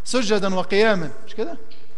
سجدا وقياما مش كده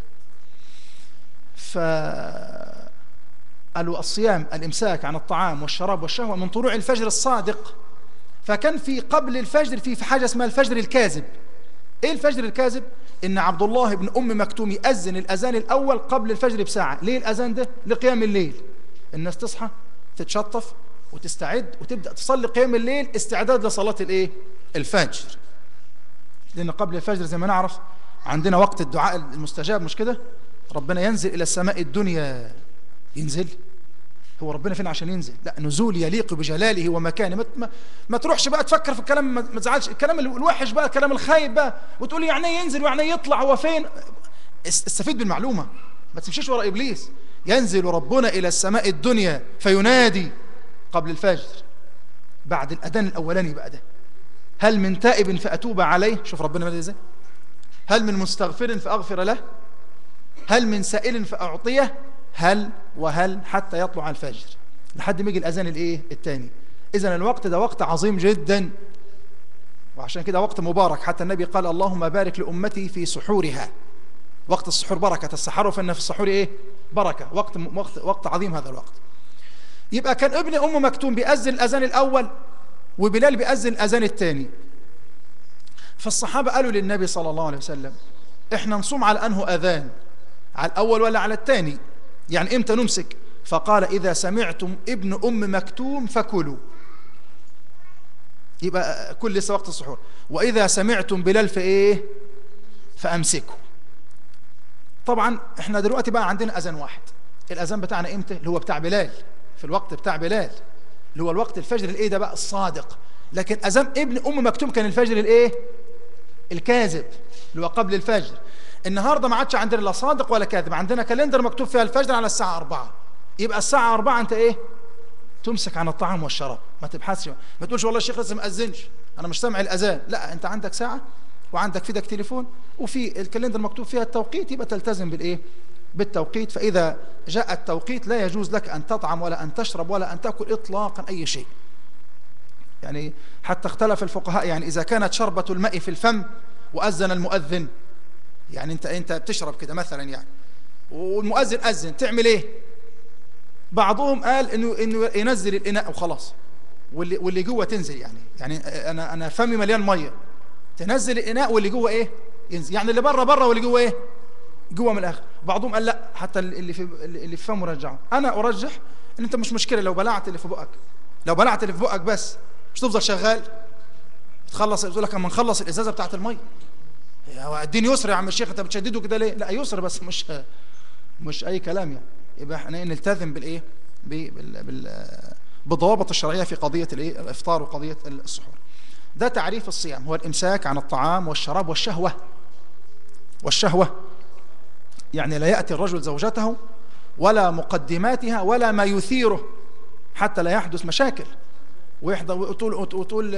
ف قالوا الصيام الامساك عن الطعام والشراب والشهوه من طلوع الفجر الصادق فكان في قبل الفجر في في حاجه اسمها الفجر الكاذب ايه الفجر الكاذب ان عبد الله بن ام مكتوم ياذن الاذان الاول قبل الفجر بساعه ليه الاذان ده لقيام الليل الناس تصحى تتشطف وتستعد وتبدا تصلي قيام الليل استعداد لصلاه الايه الفجر لان قبل الفجر زي ما نعرف عندنا وقت الدعاء المستجاب مش كده ربنا ينزل الى السماء الدنيا ينزل هو ربنا فين عشان ينزل لا نزول يليق بجلاله ومكانه ما, ما, ما تروحش بقى تفكر في الكلام ما ما تزعلش الكلام الوحش بقى الكلام الخايب بقى وتقول لي يعني ايه ينزل ويعني ايه يطلع هو فين اس- استفيد بالمعلومه ما تمشيش ورا ابليس ينزل ربنا الى السماء الدنيا فينادي قبل الفجر بعد الاذان الاولاني بقى ده هل من تائب فاتوب عليه شوف ربنا ماذا ازاي هل من مستغفر فاغفر له هل من سائل فاعطيه هل وهل حتى يطلع الفجر لحد ما يجي الاذان الايه الثاني اذا الوقت ده وقت عظيم جدا وعشان كده وقت مبارك حتى النبي قال اللهم بارك لامتي في سحورها وقت السحور بركه السحر فان في السحور ايه بركه وقت وقت وقت عظيم هذا الوقت يبقى كان ابن ام مكتوم بيأذن الاذان الاول وبلال بيأذن الاذان الثاني فالصحابه قالوا للنبي صلى الله عليه وسلم احنا نصوم على انه اذان على الاول ولا على الثاني يعني امتى نمسك فقال اذا سمعتم ابن ام مكتوم فكلوا يبقى كل لسه وقت السحور واذا سمعتم بلال فايه فامسكوا طبعا احنا دلوقتي بقى عندنا اذان واحد الاذان بتاعنا امتى اللي هو بتاع بلال في الوقت بتاع بلال اللي هو الوقت الفجر الايه ده بقى الصادق لكن اذان ابن ام مكتوم كان الفجر الايه الكاذب اللي هو قبل الفجر النهارده ما عادش عندنا لا صادق ولا كاذب عندنا كالندر مكتوب فيها الفجر على الساعه 4 يبقى الساعه 4 انت ايه تمسك عن الطعام والشراب ما تبحثش ما تقولش والله الشيخ لسه ما اذنش انا مش سامع الاذان لا انت عندك ساعه وعندك في ايدك تليفون وفي الكالندر مكتوب فيها التوقيت يبقى تلتزم بالايه بالتوقيت فاذا جاء التوقيت لا يجوز لك ان تطعم ولا ان تشرب ولا ان تاكل اطلاقا اي شيء يعني حتى اختلف الفقهاء يعني اذا كانت شربة الماء في الفم واذن المؤذن يعني انت انت بتشرب كده مثلا يعني والمؤذن اذن تعمل ايه بعضهم قال انه انه ينزل الاناء وخلاص واللي واللي جوه تنزل يعني يعني انا انا فمي مليان ميه تنزل الاناء واللي جوه ايه ينزل يعني اللي بره بره واللي جوه ايه جوه من الاخر بعضهم قال لا حتى اللي في اللي في فمه رجعه انا ارجح ان انت مش مشكله لو بلعت اللي في بقك لو بلعت اللي في بقك بس مش تفضل شغال تخلص يقول لك اما نخلص الازازه بتاعت الميه يا الدين يسر يا عم الشيخ انت بتشدده كده ليه لا يسر بس مش مش اي كلام يعني يبقى احنا نلتزم بالايه بال بال بالضوابط الشرعيه في قضيه الايه الافطار وقضيه السحور ده تعريف الصيام هو الامساك عن الطعام والشراب والشهوه والشهوه يعني لا ياتي الرجل زوجته ولا مقدماتها ولا ما يثيره حتى لا يحدث مشاكل ويحضر وتقول وتقول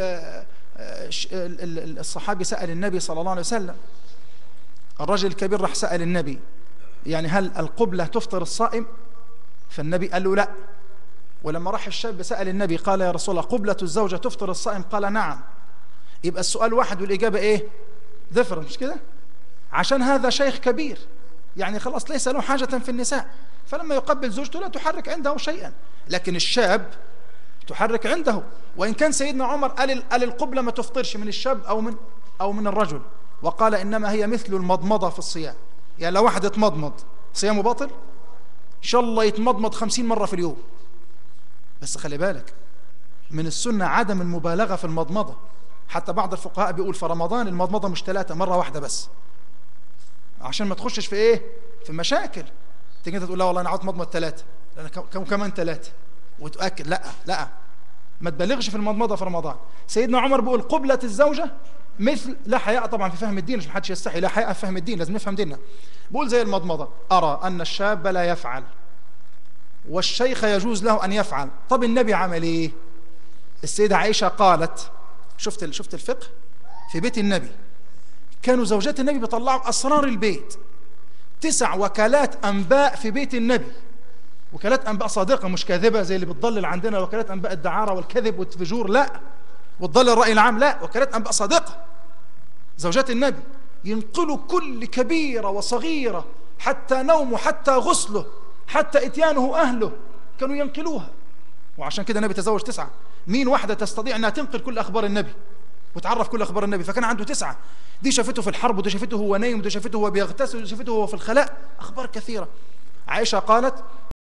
الصحابي سأل النبي صلى الله عليه وسلم الرجل الكبير راح سأل النبي يعني هل القبلة تفطر الصائم فالنبي قال له لا ولما راح الشاب سأل النبي قال يا رسول الله قبلة الزوجة تفطر الصائم قال نعم يبقى السؤال واحد والإجابة إيه ذفر مش كده عشان هذا شيخ كبير يعني خلاص ليس له حاجة في النساء فلما يقبل زوجته لا تحرك عنده شيئا لكن الشاب تحرك عنده وإن كان سيدنا عمر قال قال القبلة ما تفطرش من الشاب أو من أو من الرجل وقال إنما هي مثل المضمضة في الصيام يعني لو واحد اتمضمض صيامه باطل إن شاء الله يتمضمض خمسين مرة في اليوم بس خلي بالك من السنة عدم المبالغة في المضمضة حتى بعض الفقهاء بيقول في رمضان المضمضة مش ثلاثة مرة واحدة بس عشان ما تخشش في ايه في مشاكل تيجي انت تقول لا والله انا عاوز مضمض ثلاثة انا كم كمان ثلاثة وتؤكد لا لا ما تبالغش في المضمضة في رمضان سيدنا عمر بيقول قبلة الزوجة مثل لا حياء طبعا في فهم الدين مش محدش يستحي لا حياء في فهم الدين لازم نفهم ديننا بقول زي المضمضة أرى أن الشاب لا يفعل والشيخ يجوز له أن يفعل طب النبي عمل إيه السيدة عائشة قالت شفت شفت الفقه في بيت النبي كانوا زوجات النبي بيطلعوا أسرار البيت تسع وكالات أنباء في بيت النبي وكالات أنباء صادقة مش كاذبة زي اللي بتضلل عندنا وكالات أنباء الدعارة والكذب والفجور لا وتضلل الرأي العام لا وكالات أنباء صادقة زوجات النبي ينقلوا كل كبيرة وصغيرة حتى نومه حتى غسله حتى اتيانه أهله كانوا ينقلوها وعشان كده النبي تزوج تسعة مين واحدة تستطيع أنها تنقل كل أخبار النبي وتعرف كل أخبار النبي فكان عنده تسعة دي شافته في الحرب ودي شافته هو نايم ودي شافته هو بيغتسل ودي شافته هو في الخلاء أخبار كثيرة عائشة قالت